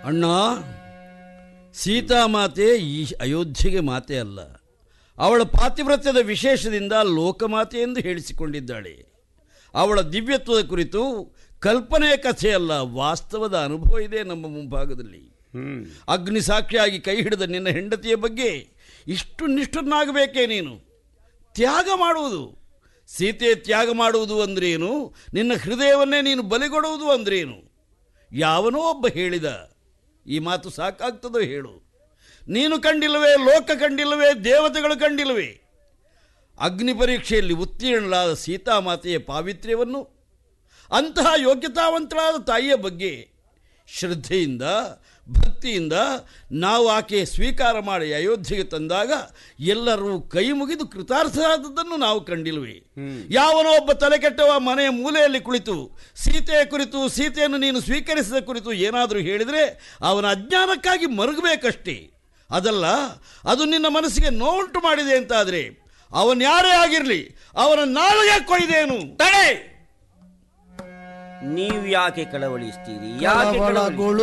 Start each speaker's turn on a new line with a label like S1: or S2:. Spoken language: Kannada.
S1: ಅಣ್ಣ ಸೀತಾಮಾತೆ ಈ ಅಯೋಧ್ಯೆಗೆ ಮಾತೆ ಅಲ್ಲ ಅವಳ ಪಾತಿವ್ರತ್ಯದ ವಿಶೇಷದಿಂದ ಲೋಕಮಾತೆ ಎಂದು ಹೇಳಿಸಿಕೊಂಡಿದ್ದಾಳೆ ಅವಳ ದಿವ್ಯತ್ವದ ಕುರಿತು ಕಲ್ಪನೆಯ ಕಥೆಯಲ್ಲ ವಾಸ್ತವದ ಅನುಭವ ಇದೆ ನಮ್ಮ ಮುಂಭಾಗದಲ್ಲಿ
S2: ಹ್ಮ್
S1: ಅಗ್ನಿ ಸಾಕ್ಷಿಯಾಗಿ ಕೈ ಹಿಡಿದ ನಿನ್ನ ಹೆಂಡತಿಯ ಬಗ್ಗೆ ಇಷ್ಟು ನಿಷ್ಠನಾಗಬೇಕೇ ನೀನು ತ್ಯಾಗ ಮಾಡುವುದು ಸೀತೆ ತ್ಯಾಗ ಮಾಡುವುದು ಅಂದ್ರೇನು ನಿನ್ನ ಹೃದಯವನ್ನೇ ನೀನು ಬಲಿಗೊಡುವುದು ಅಂದ್ರೇನು ಯಾವನೋ ಒಬ್ಬ ಹೇಳಿದ ಈ ಮಾತು ಸಾಕಾಗ್ತದೋ ಹೇಳು ನೀನು ಕಂಡಿಲ್ಲವೇ ಲೋಕ ಕಂಡಿಲ್ಲವೇ ದೇವತೆಗಳು ಕಂಡಿಲ್ಲವೇ ಅಗ್ನಿ ಪರೀಕ್ಷೆಯಲ್ಲಿ ಉತ್ತೀರ್ಣಳಾದ ಸೀತಾಮಾತೆಯ ಪಾವಿತ್ರ್ಯವನ್ನು ಅಂತಹ ಯೋಗ್ಯತಾವಂತಳಾದ ತಾಯಿಯ ಬಗ್ಗೆ ಶ್ರದ್ಧೆಯಿಂದ ಭಕ್ತಿಯಿಂದ ನಾವು ಆಕೆ ಸ್ವೀಕಾರ ಮಾಡಿ ಅಯೋಧ್ಯೆಗೆ ತಂದಾಗ ಎಲ್ಲರೂ ಕೈ ಮುಗಿದು ಕೃತಾರ್ಥರಾದದ್ದನ್ನು ನಾವು ಕಂಡಿಲ್ವೇ ಯಾವನೋ ಒಬ್ಬ ತಲೆಕೆಟ್ಟವ ಮನೆಯ ಮೂಲೆಯಲ್ಲಿ ಕುಳಿತು ಸೀತೆಯ ಕುರಿತು ಸೀತೆಯನ್ನು ನೀನು ಸ್ವೀಕರಿಸಿದ ಕುರಿತು ಏನಾದರೂ ಹೇಳಿದರೆ ಅವನ ಅಜ್ಞಾನಕ್ಕಾಗಿ ಮರುಗಬೇಕಷ್ಟೇ ಅದಲ್ಲ ಅದು ನಿನ್ನ ಮನಸ್ಸಿಗೆ ನೋವುಂಟು ಮಾಡಿದೆ ಅಂತಾದರೆ ಅವನ್ಯಾರೇ ಆಗಿರಲಿ ಅವನ ನಾಳೆಗೆ ಕೊಯ್ದೇನು
S2: ತಡೆ ನೀವು ಯಾಕೆ ಕಳವಳಿಸ್ತೀರಿ ಯಾಕೆ ಕಳವಳಿ
S3: ಕಳವಳಗೊಳ್ಳು